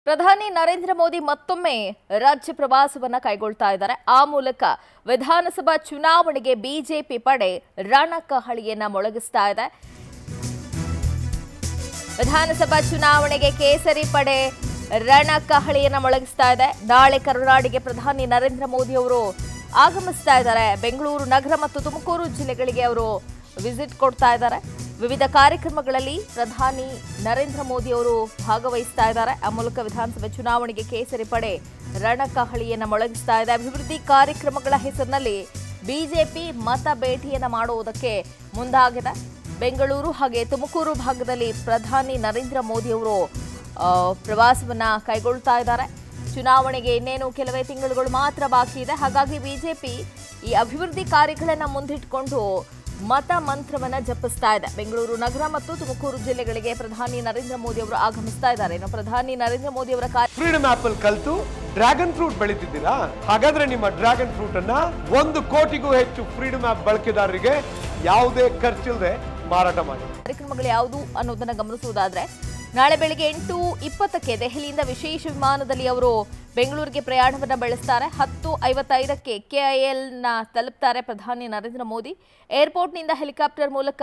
ಪ್ರಧಾನಿ ನರೇಂದ್ರ ಮೋದಿ ಮತ್ತೊಮ್ಮೆ ರಾಜ್ಯ ಪ್ರವಾಸವನ್ನ ಕೈಗೊಳ್ತಾ ಇದ್ದಾರೆ ಆ ಮೂಲಕ ವಿಧಾನಸಭಾ ಚುನಾವಣೆಗೆ ಬಿಜೆಪಿ ಪಡೆ ರಣಕಹಳಿಯನ್ನ ಮೊಳಗಿಸ್ತಾ ಇದೆ ವಿಧಾನಸಭಾ ಚುನಾವಣೆಗೆ ಕೇಸರಿ ಪಡೆ ರಣಕಹಳಿಯನ್ನ ಮೊಳಗಿಸ್ತಾ ಇದೆ ನಾಳೆ ಕರುನಾಡಿಗೆ ಪ್ರಧಾನಿ ನರೇಂದ್ರ ಮೋದಿ ಅವರು ಆಗಮಿಸ್ತಾ ಇದ್ದಾರೆ ಬೆಂಗಳೂರು ನಗರ ಮತ್ತು ತುಮಕೂರು ಜಿಲ್ಲೆಗಳಿಗೆ ಅವರು ವಿಸಿಟ್ ಕೊಡ್ತಾ ಇದ್ದಾರೆ ವಿವಿಧ ಕಾರ್ಯಕ್ರಮಗಳಲ್ಲಿ ಪ್ರಧಾನಿ ನರೇಂದ್ರ ಮೋದಿ ಅವರು ಭಾಗವಹಿಸ್ತಾ ಇದ್ದಾರೆ ಆ ಮೂಲಕ ವಿಧಾನಸಭೆ ಚುನಾವಣೆಗೆ ಕೇಸರಿ ಪಡೆ ರಣಕಹಳಿಯನ್ನ ಮೊಳಗಿಸ್ತಾ ಇದೆ ಅಭಿವೃದ್ಧಿ ಕಾರ್ಯಕ್ರಮಗಳ ಹೆಸರಿನಲ್ಲಿ ಬಿಜೆಪಿ ಮತ ಭೇಟಿಯನ್ನ ಮಾಡುವುದಕ್ಕೆ ಮುಂದಾಗಿದೆ ಬೆಂಗಳೂರು ಹಾಗೆ ತುಮಕೂರು ಭಾಗದಲ್ಲಿ ಪ್ರಧಾನಿ ನರೇಂದ್ರ ಮೋದಿ ಅವರು ಆ, ಪ್ರವಾಸವನ್ನ ಕೈಗೊಳ್ತಾ ಇದ್ದಾರೆ ಚುನಾವಣೆಗೆ ಇನ್ನೇನು ಕೆಲವೇ ತಿಂಗಳುಗಳು ಮಾತ್ರ ಬಾಕಿ ಇದೆ ಹಾಗಾಗಿ ಬಿಜೆಪಿ ಈ ಅಭಿವೃದ್ಧಿ ಕಾರ್ಯಗಳನ್ನ ಮುಂದಿಟ್ಕೊಂಡು ಮತ ಮಂತ್ರವನ್ನ ಜಪಿಸ್ತಾ ಇದೆ ಬೆಂಗಳೂರು ನಗರ ಮತ್ತು ತುಮಕೂರು ಜಿಲ್ಲೆಗಳಿಗೆ ಪ್ರಧಾನಿ ನರೇಂದ್ರ ಮೋದಿ ಅವರು ಆಗಮಿಸ್ತಾ ಇದ್ದಾರೆ ಇನ್ನು ಪ್ರಧಾನಿ ನರೇಂದ್ರ ಮೋದಿ ಅವರ ಕಾರ್ಯ ಫ್ರೀಡಮ್ ಆಪ್ ಅಲ್ಲಿ ಕಲ್ತು ಡ್ರ್ಯಾಗನ್ ಫ್ರೂಟ್ ಬೆಳೀತಿದ್ದೀರಾ ಹಾಗಾದ್ರೆ ನಿಮ್ಮ ಡ್ರ್ಯಾಗನ್ ಫ್ರೂಟ್ ಅನ್ನ ಒಂದು ಕೋಟಿಗೂ ಹೆಚ್ಚು ಫ್ರೀಡಮ್ ಆಪ್ ಬಳಕೆದಾರರಿಗೆ ಯಾವುದೇ ಖರ್ಚಿಲ್ಲದೆ ಮಾರಾಟ ಮಾಡಿ ಕಾರ್ಯಕ್ರಮಗಳು ಯಾವುದು ಅನ್ನೋದನ್ನ ಗಮನಿಸುವುದಾದ್ರೆ ನಾಳೆ ಬೆಳಿಗ್ಗೆ ಎಂಟು ಇಪ್ಪತ್ತಕ್ಕೆ ದೆಹಲಿಯಿಂದ ವಿಶೇಷ ವಿಮಾನದಲ್ಲಿ ಅವರು ಬೆಂಗಳೂರಿಗೆ ಪ್ರಯಾಣವನ್ನ ಬೆಳೆಸ್ತಾರೆ ಹತ್ತು ಐವತ್ತೈದಕ್ಕೆ ಕೆಐಎಲ್ನ ತಲುಪ್ತಾರೆ ಪ್ರಧಾನಿ ನರೇಂದ್ರ ಮೋದಿ ಏರ್ಪೋರ್ಟ್ನಿಂದ ಹೆಲಿಕಾಪ್ಟರ್ ಮೂಲಕ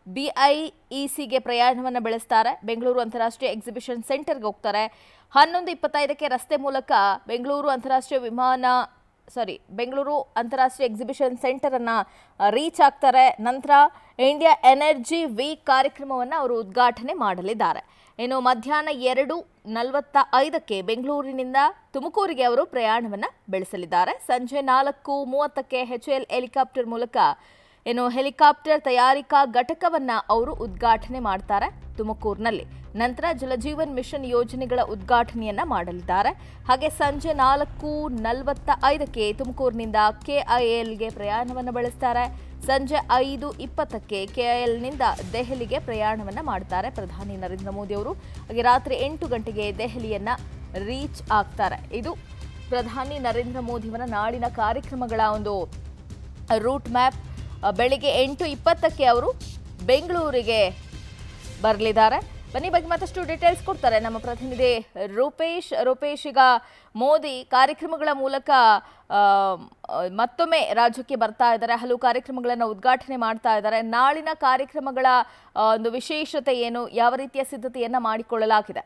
ಬಿಐಇಸಿಗೆ ಪ್ರಯಾಣವನ್ನ ಬೆಳೆಸ್ತಾರೆ ಬೆಂಗಳೂರು ಅಂತಾರಾಷ್ಟ್ರೀಯ ಎಕ್ಸಿಬಿಷನ್ ಸೆಂಟರ್ಗೆ ಹೋಗ್ತಾರೆ ಹನ್ನೊಂದು ಇಪ್ಪತ್ತೈದಕ್ಕೆ ರಸ್ತೆ ಮೂಲಕ ಬೆಂಗಳೂರು ಅಂತಾರಾಷ್ಟ್ರೀಯ ವಿಮಾನ ಸಾರಿ ಬೆಂಗಳೂರು ಅಂತಾರಾಷ್ಟ್ರೀಯ ಎಕ್ಸಿಬಿಷನ್ ಸೆಂಟರ್ ಅನ್ನ ರೀಚ್ ಆಗ್ತಾರೆ ನಂತರ ಇಂಡಿಯಾ ಎನರ್ಜಿ ವೀಕ್ ಕಾರ್ಯಕ್ರಮವನ್ನು ಅವರು ಉದ್ಘಾಟನೆ ಮಾಡಲಿದ್ದಾರೆ ಇನ್ನು ಮಧ್ಯಾಹ್ನ ಎರಡು ನಲವತ್ತ ಐದಕ್ಕೆ ಬೆಂಗಳೂರಿನಿಂದ ತುಮಕೂರಿಗೆ ಅವರು ಪ್ರಯಾಣವನ್ನು ಬೆಳೆಸಲಿದ್ದಾರೆ ಸಂಜೆ ನಾಲ್ಕು ಮೂವತ್ತಕ್ಕೆ ಎಚ್ ಎಲ್ ಹೆಲಿಕಾಪ್ಟರ್ ಮೂಲಕ ಇನ್ನು ಹೆಲಿಕಾಪ್ಟರ್ ತಯಾರಿಕಾ ಘಟಕವನ್ನ ಅವರು ಉದ್ಘಾಟನೆ ಮಾಡ್ತಾರೆ ತುಮಕೂರಿನಲ್ಲಿ ನಂತರ ಜಲಜೀವನ್ ಮಿಷನ್ ಯೋಜನೆಗಳ ಉದ್ಘಾಟನೆಯನ್ನ ಮಾಡಲಿದ್ದಾರೆ ಹಾಗೆ ಸಂಜೆ ನಾಲ್ಕು ನಲವತ್ತ ಐದಕ್ಕೆ ತುಮಕೂರಿನಿಂದ ಕೆಐಎಲ್ಗೆ ಪ್ರಯಾಣವನ್ನು ಬೆಳೆಸ್ತಾರೆ ಸಂಜೆ ಐದು ಇಪ್ಪತ್ತಕ್ಕೆ ಕೆಐಎಲ್ನಿಂದ ದೆಹಲಿಗೆ ಪ್ರಯಾಣವನ್ನ ಮಾಡ್ತಾರೆ ಪ್ರಧಾನಿ ನರೇಂದ್ರ ಮೋದಿ ಅವರು ಹಾಗೆ ರಾತ್ರಿ ಎಂಟು ಗಂಟೆಗೆ ದೆಹಲಿಯನ್ನ ರೀಚ್ ಆಗ್ತಾರೆ ಇದು ಪ್ರಧಾನಿ ನರೇಂದ್ರ ಮೋದಿಯವರ ನಾಡಿನ ಕಾರ್ಯಕ್ರಮಗಳ ಒಂದು ರೂಟ್ ಮ್ಯಾಪ್ ಅ, ಬೆಳಿಗ್ಗೆ ಎಂಟು ಇಪ್ಪತ್ತಕ್ಕೆ ಅವರು ಬೆಂಗಳೂರಿಗೆ ಬರಲಿದ್ದಾರೆ ಬನ್ನಿ ಬಗ್ಗೆ ಮತ್ತಷ್ಟು ಡೀಟೇಲ್ಸ್ ಕೊಡ್ತಾರೆ ನಮ್ಮ ಪ್ರತಿನಿಧಿ ರೂಪೇಶ್ ರೂಪೇಶ್ ಈಗ ಮೋದಿ ಕಾರ್ಯಕ್ರಮಗಳ ಮೂಲಕ ಆ, ಆ, ಮತ್ತೊಮ್ಮೆ ರಾಜ್ಯಕ್ಕೆ ಬರ್ತಾ ಇದ್ದಾರೆ ಹಲವು ಕಾರ್ಯಕ್ರಮಗಳನ್ನು ಉದ್ಘಾಟನೆ ಮಾಡ್ತಾ ಇದ್ದಾರೆ ನಾಳಿನ ಕಾರ್ಯಕ್ರಮಗಳ ಆ, ಒಂದು ವಿಶೇಷತೆ ಏನು ಯಾವ ರೀತಿಯ ಸಿದ್ಧತೆಯನ್ನ ಮಾಡಿಕೊಳ್ಳಲಾಗಿದೆ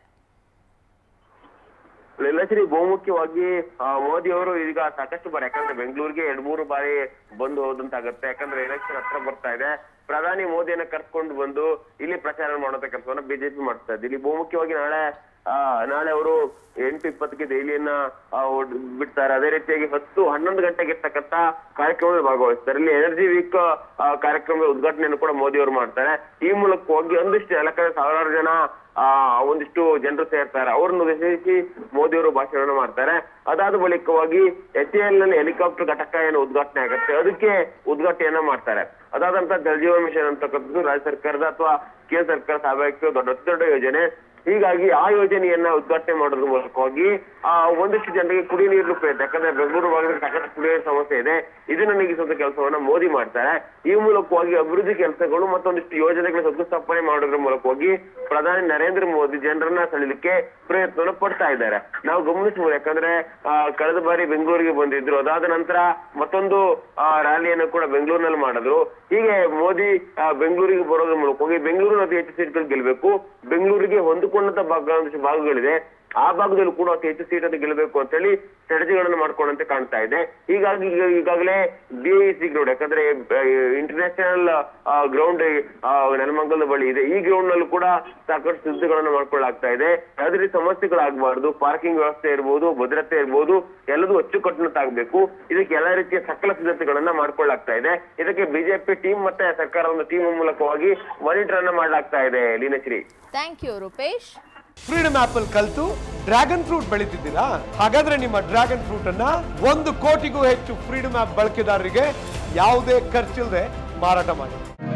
ಲೀಲಾಶ್ರೀ ಬಹುಮುಖ್ಯವಾಗಿ ಆ, ಮೋದಿ ಅವರು ಈಗ ಸಾಕಷ್ಟು ಬಾರಿ ಯಾಕಂದ್ರೆ ಬೆಂಗಳೂರಿಗೆ ಎರಡ್ ಮೂರು ಬಾರಿ ಬಂದು ಹೋದಂತಾಗತ್ತೆ ಯಾಕಂದ್ರೆ ಎಲೆಕ್ಷನ್ ಹತ್ರ ಬರ್ತಾ ಇದೆ ಪ್ರಧಾನಿ ಮೋದಿಯನ್ನ ಕರ್ಕೊಂಡು ಬಂದು ಇಲ್ಲಿ ಪ್ರಚಾರ ಮಾಡುವಂತ ಕೆಲಸವನ್ನ ಬಿಜೆಪಿ ಮಾಡ್ತಾ ಇದೆ ಇಲ್ಲಿ ಬಹುಮುಖ್ಯವಾಗಿ ನಾಳೆ ಆ, ನಾಳೆ ಅವರು ಎಂಟು ಇಪ್ಪತ್ತಕ್ಕೆ ದೆಹಲಿಯನ್ನ ಆ, ಹೊಡ್- ಬಿಡ್ತಾರೆ ಅದೇ ರೀತಿಯಾಗಿ ಹತ್ತು ಹನ್ನೊಂದು ಗಂಟೆಗೆ ಇರ್ತಕ್ಕಂತ ಕಾರ್ಯಕ್ರಮದಲ್ಲಿ ಭಾಗವಹಿಸ್ತಾರೆ ಇಲ್ಲಿ ಎನರ್ಜಿ ವೀಕ್ ಕಾರ್ಯಕ್ರಮದ ಉದ್ಘಾಟನೆಯನ್ನು ಕೂಡ ಮೋದಿ ಅವರು ಮಾಡ್ತಾರೆ ಈ ಮೂಲಕವಾಗಿ ಒಂದಿಷ್ಟು ಯಾಕಂದ್ರೆ ಸಾವಿರಾರು ಜನ ಆ ಒಂದಿಷ್ಟು ಜನರು ಸೇರ್ತಾರೆ ಅವ್ರನ್ನ ಉದ್ದೇಶಿಸಿ ಮೋದಿ ಅವರು ಭಾಷಣವನ್ನು ಮಾಡ್ತಾರೆ ಅದಾದ ಬಳಿಕವಾಗಿ ಎಚ್ ಎಲ್ ನಲ್ಲಿ ಹೆಲಿಕಾಪ್ಟರ್ ಘಟಕ ಏನು ಉದ್ಘಾಟನೆ ಆಗುತ್ತೆ ಅದಕ್ಕೆ ಉದ್ಘಾಟನೆಯನ್ನ ಮಾಡ್ತಾರೆ ಅದಾದ ನಂತರ ಜಲಜೀವನ್ ಮಿಷನ್ ಅಂತಕ್ಕಂಥದ್ದು ರಾಜ್ಯ ಸರ್ಕಾರದ ಅಥವಾ ಕೇಂದ್ರ ಸರ್ಕಾರ ಸಹಾಯಕ್ಕೆ ದೊಡ್ಡ ಅತಿ ದೊಡ್ಡ ಯೋಜನೆ ಹೀಗಾಗಿ ಆ ಯೋಜನೆಯನ್ನ ಉದ್ಘಾಟನೆ ಮಾಡೋದ್ರ ಮೂಲಕವಾಗಿ ಆ ಒಂದಿಷ್ಟು ಜನರಿಗೆ ಕುಡಿ ನೀರು ಪ್ರಯತ್ನ ಯಾಕಂದ್ರೆ ಬೆಂಗಳೂರು ಭಾಗದಲ್ಲಿ ಸಾಕಷ್ಟು ಕುಡಿಯ ನೀರಿನ ಸಮಸ್ಯೆ ಇದೆ ಇದನ್ನ ನೀಗಿಸುವಂತ ಕೆಲಸವನ್ನ ಮೋದಿ ಮಾಡ್ತಾರೆ ಈ ಮೂಲಕವಾಗಿ ಅಭಿವೃದ್ಧಿ ಕೆಲಸಗಳು ಮತ್ತೊಂದಿಷ್ಟು ಯೋಜನೆಗಳ ಶಂಕುಸ್ಥಾಪನೆ ಮಾಡೋದ್ರ ಮೂಲಕವಾಗಿ ಪ್ರಧಾನಿ ನರೇಂದ್ರ ಮೋದಿ ಜನರನ್ನ ಸೆಳೆಯಲಿಕ್ಕೆ ಪ್ರಯತ್ನವನ್ನು ಪಡ್ತಾ ಇದ್ದಾರೆ ನಾವು ಗಮನಿಸಬಹುದು ಯಾಕಂದ್ರೆ ಆ, ಕಳೆದ ಬಾರಿ ಬೆಂಗಳೂರಿಗೆ ಬಂದಿದ್ರು ಅದಾದ ನಂತರ ಮತ್ತೊಂದು ಆ, ರ್ಯಾಲಿಯನ್ನು ಕೂಡ ಬೆಂಗಳೂರಿನಲ್ಲಿ ಮಾಡಿದ್ರು ಹೀಗೆ ಮೋದಿ ಆ, ಬೆಂಗಳೂರಿಗೆ ಬರೋದ್ರ ಮೂಲಕವಾಗಿ ಬೆಂಗಳೂರಿನ ಅತಿ ಹೆಚ್ಚು ಸೀಟ್ಗಳು ಗೆಲ್ಲಬೇಕು ಬೆಂಗಳೂರಿಗೆ ಹೊಂದಿಕೊಂಡಂತ ಭಾಗ ಒಂದಿಷ್ಟು ಭಾಗಗಳಿದೆ ಆ ಭಾಗದಲ್ಲೂ ಕೂಡ ಅತಿ ಹೆಚ್ಚು ಸೀಟ್ ಅನ್ನು ಗೆಲ್ಲಬೇಕು ಅಂತ ಹೇಳಿ ಸ್ಟ್ರಾಟಜಿಗಳನ್ನು ಮಾಡ್ಕೊಂಡಂತೆ ಕಾಣ್ತಾ ಇದೆ ಹೀಗಾಗಿ ಈಗ ಈಗಾಗಲೇ ಬಿಐಸಿ ಗ್ರೌಂಡ್ ಯಾಕಂದ್ರೆ ಇಂಟರ್ನ್ಯಾಷನಲ್ ಗ್ರೌಂಡ್ ನೆಲಮಂಗಲದ ಬಳಿ ಇದೆ ಈ ಗ್ರೌಂಡ್ ನಲ್ಲೂ ಕೂಡ ಸಾಕಷ್ಟು ಸಿದ್ಧತೆಗಳನ್ನು ಮಾಡ್ಕೊಳ್ಳಾಗ್ತಾ ಇದೆ ಯಾವುದೇ ರೀತಿ ಸಮಸ್ಯೆಗಳಾಗಬಾರ್ದು ಪಾರ್ಕಿಂಗ್ ವ್ಯವಸ್ಥೆ ಇರ್ಬೋದು ಭದ್ರತೆ ಇರ್ಬೋದು ಎಲ್ಲದೂ ಅಚ್ಚುಕಟ್ಟಿನದ್ದಾಗಬೇಕು ಇದಕ್ಕೆ ಎಲ್ಲಾ ರೀತಿಯ ಸಕಲ ಸಿದ್ಧತೆಗಳನ್ನ ಮಾಡ್ಕೊಳ್ಳಾಗ್ತಾ ಇದೆ ಇದಕ್ಕೆ ಬಿಜೆಪಿ ಟೀಮ್ ಮತ್ತೆ ಸರ್ಕಾರದ ಒಂದು ಟೀಮ್ ಮೂಲಕವಾಗಿ ಮಾನಿಟರ್ ಅನ್ನ ಮಾಡ್ಲಾಗ್ತಾ ಇದೆ Leenashree thank you Rupesh freedom app ಅಲ್ಲಿ ಕಲ್ತು ಡ್ರ್ಯಾಗನ್ ಫ್ರೂಟ್ ಬೆಳೀತಿದ್ದೀರಾ ಹಾಗಾದ್ರೆ ನಿಮ್ಮ ಡ್ರ್ಯಾಗನ್ ಫ್ರೂಟ್ ಅನ್ನ ಒಂದು ಕೋಟಿಗೂ ಹೆಚ್ಚು ಫ್ರೀಡಮ್ ಆಪ್ ಬಳಕೆದಾರರಿಗೆ ಯಾವುದೇ ಖರ್ಚಿಲ್ಲದೆ ಮಾರಾಟ ಮಾಡಿ